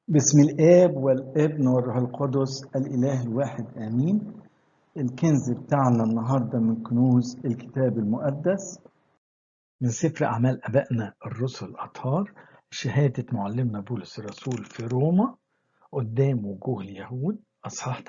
بسم الآب والابن والروح القدس الإله الواحد آمين الكنز بتاعنا النهاردة من كنوز الكتاب المقدس من سفر أعمال أبائنا الرسل الأطهار شهادة معلمنا بولس الرسول في روما قدام وجوه اليهود أصحاح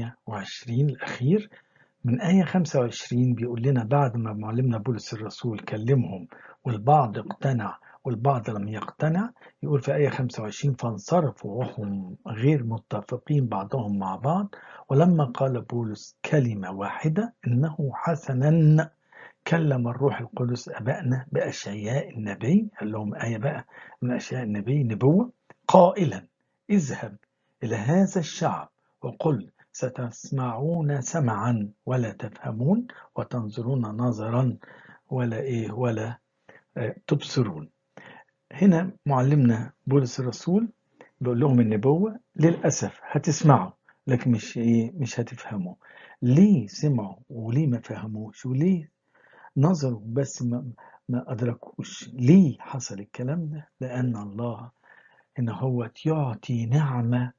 28 الأخير من آية 25 بيقول لنا بعد ما معلمنا بولس الرسول كلمهم والبعض اقتنع والبعض لم يقتنع يقول في آية 25 فانصرفوا وهم غير متفقين بعضهم مع بعض ولما قال بولس كلمة واحدة إنه حسنا كلم الروح القدس أبائنا بأشعياء النبي قال لهم آية بقى من أشعياء النبي نبوة قائلا اذهب إلى هذا الشعب وقل ستسمعون سمعا ولا تفهمون وتنظرون نظرا ولا إيه ولا تبصرون هنا معلمنا بولس الرسول بيقول لهم النبوة للأسف هتسمعوا لكن مش إيه مش هتفهموا ليه سمعوا وليه ما فهموش وليه نظروا بس ما, ما أدركوش ليه حصل الكلام ده لأن الله إن هو يعطي نعمة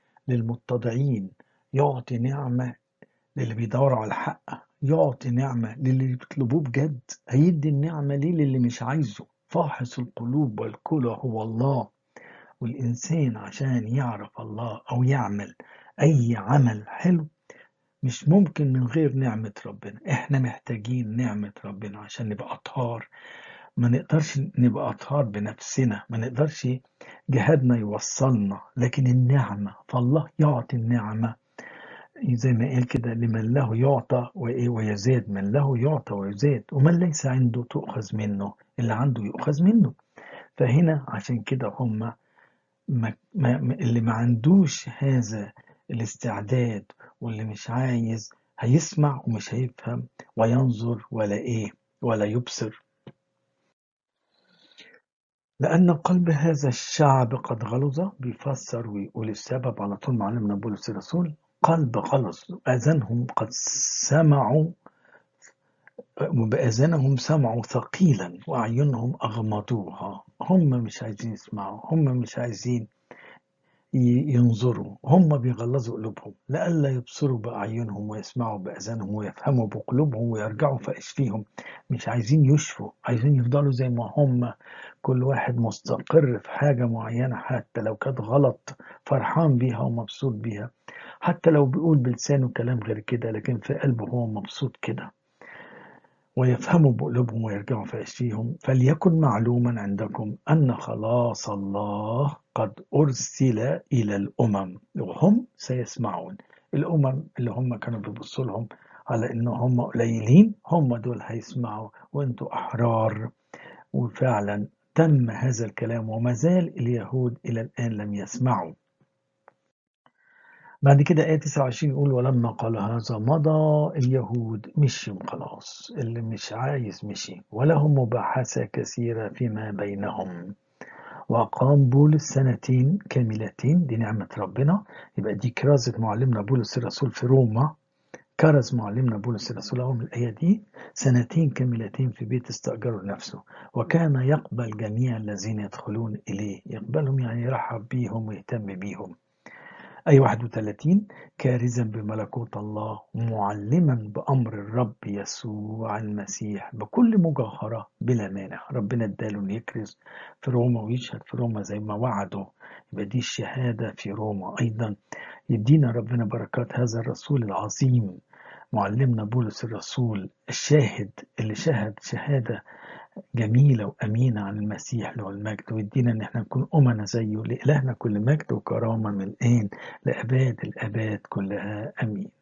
للمتضعين يعطي نعمة للي بيدوروا على الحق يعطي نعمة للي بيطلبوه بجد هيدي النعمة ليه للي مش عايزه فاحص القلوب والكلى هو الله والإنسان عشان يعرف الله أو يعمل أي عمل حلو مش ممكن من غير نعمة ربنا احنا محتاجين نعمة ربنا عشان نبقى أطهار ما نقدرش نبقى أطهار بنفسنا ما نقدرش جهادنا يوصلنا لكن النعمة فالله يعطي النعمة زي ما قال كده لمن له يعطى وإيه ويزاد من له يعطى ويزاد ومن ليس عنده تؤخذ منه اللي عنده يؤخذ منه فهنا عشان كده هم ما ما اللي ما عندوش هذا الاستعداد واللي مش عايز هيسمع ومش هيفهم وينظر ولا ايه ولا يبصر لأن قلب هذا الشعب قد غلظ بيفسر ويقول السبب على طول معلمنا بولس الرسول قلب غلظ آذانهم قد سمعوا وبآذانهم سمعوا ثقيلا وأعينهم أغمضوها هم مش عايزين يسمعوا هم مش عايزين ينظروا هم بيغلظوا قلوبهم لئلا يبصروا بأعينهم ويسمعوا بأذانهم ويفهموا بقلوبهم ويرجعوا فيشفيهم مش عايزين يشفوا عايزين يفضلوا زي ما هم كل واحد مستقر في حاجة معينة حتى لو كانت غلط فرحان بيها ومبسوط بيها حتى لو بيقول بلسانه كلام غير كده لكن في قلبه هو مبسوط كده ويفهموا بقلوبهم ويرجعوا فيشفيهم فليكن معلوما عندكم أن خلاص الله قد أرسل إلى الأمم وهم سيسمعون الأمم اللي هم كانوا بيبصوا لهم على إن هم قليلين هم دول هيسمعوا وأنتوا أحرار وفعلا تم هذا الكلام وما زال اليهود إلى الآن لم يسمعوا بعد كده آية 29 يقول ولما قال هذا مضى اليهود مشيوا خلاص اللي مش عايز مشي ولهم مباحثة كثيرة فيما بينهم وأقام بولس سنتين كاملتين دي نعمة ربنا يبقى دي كرازة معلمنا بولس الرسول في روما كرز معلمنا بولس الرسول أول الآية دي سنتين كاملتين في بيت استأجره لنفسه وكان يقبل جميع الذين يدخلون إليه يقبلهم يعني يرحب بيهم ويهتم بيهم أي 31 كارزا بملكوت الله معلما بأمر الرب يسوع المسيح بكل مجاهرة بلا مانع ربنا اداله انه يكرز في روما ويشهد في روما زي ما وعده يبقى دي الشهادة في روما أيضا يدينا ربنا بركات هذا الرسول العظيم معلمنا بولس الرسول الشاهد اللي شهد شهادة جميلة وأمينة عن المسيح له المجد ويدينا إن احنا نكون أمنا زيه لإلهنا كل مجد وكرامة من الآن لأباد الآباد كلها أمين